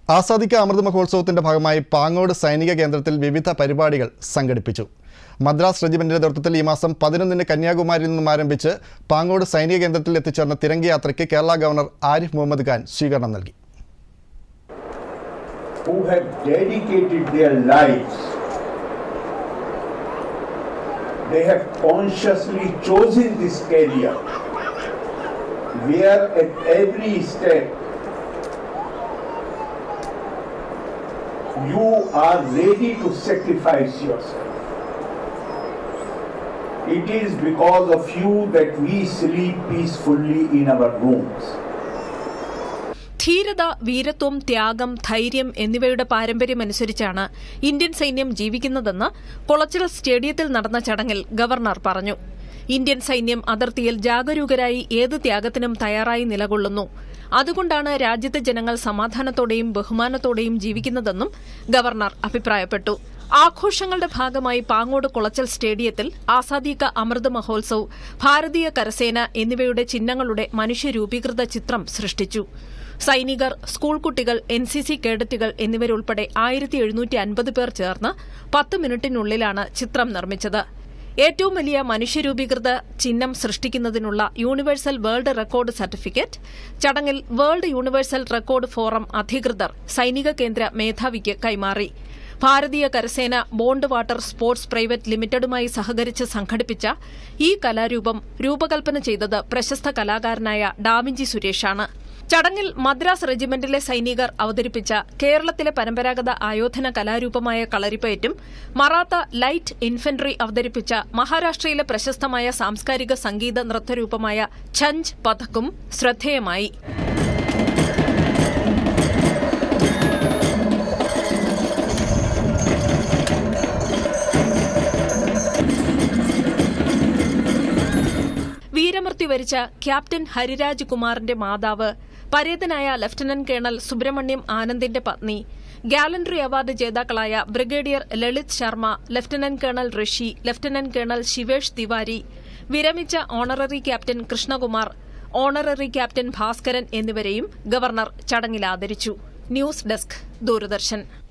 ആസാദിക്ക അമൃത മഹോത്സവത്തിന്റെ ഭാഗമായി പാങ്ങോട് സൈനിക കേന്ദ്രത്തിൽ വിവിധ പരിപാടികൾ സംഘടിപ്പിച്ചു മദ്രാസ് റെജിമെന്റിന്റെ നേതൃത്വത്തിൽ ഈ മാസം പതിനൊന്നിന് കന്യാകുമാരിയിൽ നിന്നും ആരംഭിച്ച് പാങ്ങോട് സൈനിക കേന്ദ്രത്തിൽ എത്തിച്ചേർന്ന തിരങ്കി യാത്രയ്ക്ക് കേരള ഗവർണർ ആരിഫ് മുഹമ്മദ് ഖാൻ സ്വീകരണം നൽകി who have dedicated their lives. They have consciously chosen this career where at every step you are ready to sacrifice yourself. It is because of you that we sleep peacefully in our rooms. ധീരത വീരത്വം ത്യാഗം ധൈര്യം എന്നിവയുടെ പാരമ്പര്യമനുസരിച്ചാണ് Indian സൈന്യം ജീവിക്കുന്നതെന്ന് കൊളച്ചിറ സ്റ്റേഡിയത്തിൽ നടന്ന ചടങ്ങിൽ governor പറഞ്ഞു Indian സൈന്യം അതിർത്തിയിൽ ജാഗരൂകരായി ഏത് ത്യാഗത്തിനും തയ്യാറായി നിലകൊള്ളുന്നു അതുകൊണ്ടാണ് രാജ്യത്തെ ജനങ്ങൾ സമാധാനത്തോടെയും ബഹുമാനത്തോടെയും ജീവിക്കുന്നതെന്നും ഗവർണർ അഭിപ്രായപ്പെട്ടു ആഘോഷങ്ങളുടെ ഭാഗമായി പാങ്ങോട് കുളച്ചൽ സ്റ്റേഡിയത്തിൽ ആസാദി കാ അമൃത് മഹോത്സവ് ഭാരതീയ കരസേന എന്നിവയുടെ ചിഹ്നങ്ങളുടെ മനുഷ്യരൂപീകൃത ചിത്രം സൃഷ്ടിച്ചു സൈനികർ സ്കൂൾ കുട്ടികൾ എൻ സി സി കേഡറ്റുകൾ എന്നിവരുൾപ്പെടെ ആയിരത്തി എഴുന്നൂറ്റി അൻപത് പേർ ചേർന്ന് പത്ത് മിനിറ്റിനുള്ളിലാണ് ചിത്രം നിർമ്മിച്ചത് ഏറ്റവും വലിയ മനുഷ്യരൂപീകൃത ചിഹ്നം സൃഷ്ടിക്കുന്നതിനുള്ള യൂണിവേഴ്സൽ വേൾഡ് റെക്കോർഡ് സർട്ടിഫിക്കറ്റ് ചടങ്ങിൽ വേൾഡ് യൂണിവേഴ്സൽ റെക്കോർഡ് ഫോറം അധികൃതർ സൈനിക കേന്ദ്ര മേധാവിക്ക് കൈമാറി ഭാരതീയ കരസേന ബോണ്ട് വാട്ടർ സ്പോർട്സ് പ്രൈവറ്റ് ലിമിറ്റഡുമായി സഹകരിച്ച് സംഘടിപ്പിച്ച ഈ കലാരൂപം രൂപകൽപ്പന ചെയ്തത് പ്രശസ്ത കലാകാരനായ ഡാവിഞ്ചി സുരേഷാണ് ചടങ്ങിൽ മദ്രാസ് റെജിമെന്റിലെ സൈനികർ അവതരിപ്പിച്ച കേരളത്തിലെ പരമ്പരാഗത ആയോധന കലാരൂപമായ കളരിപ്പയറ്റും മറാത്ത ലൈറ്റ് ഇൻഫൻട്രി അവതരിപ്പിച്ച മഹാരാഷ്ട്രയിലെ പ്രശസ്തമായ സാംസ്കാരിക സംഗീത നൃത്തരൂപമായ ഛഞ്ച് പഥക്കും ശ്രദ്ധേയമായി വീരമൃത്യു വരിച്ച ക്യാപ്റ്റൻ ഹരിരാജ് കുമാറിന്റെ മാതാവ് പരേതനായ ലഫ്റ്റനന്റ് കേണൽ സുബ്രഹ്മണ്യം ആനന്ദിന്റെ പത്നി ഗാലൻട്രി അവാർഡ് ജേതാക്കളായ brigadier Lalit Sharma lieutenant colonel Rishi lieutenant colonel Shivesh Tiwari വിരമിച്ച honorary captain Krishnakumar honorary captain Bhaskaran എന്നിവരെയും ഗവർണർ ചടങ്ങിൽ ആദരിച്ചു ന്യൂസ് ഡെസ്ക് ദൂരദർശൻ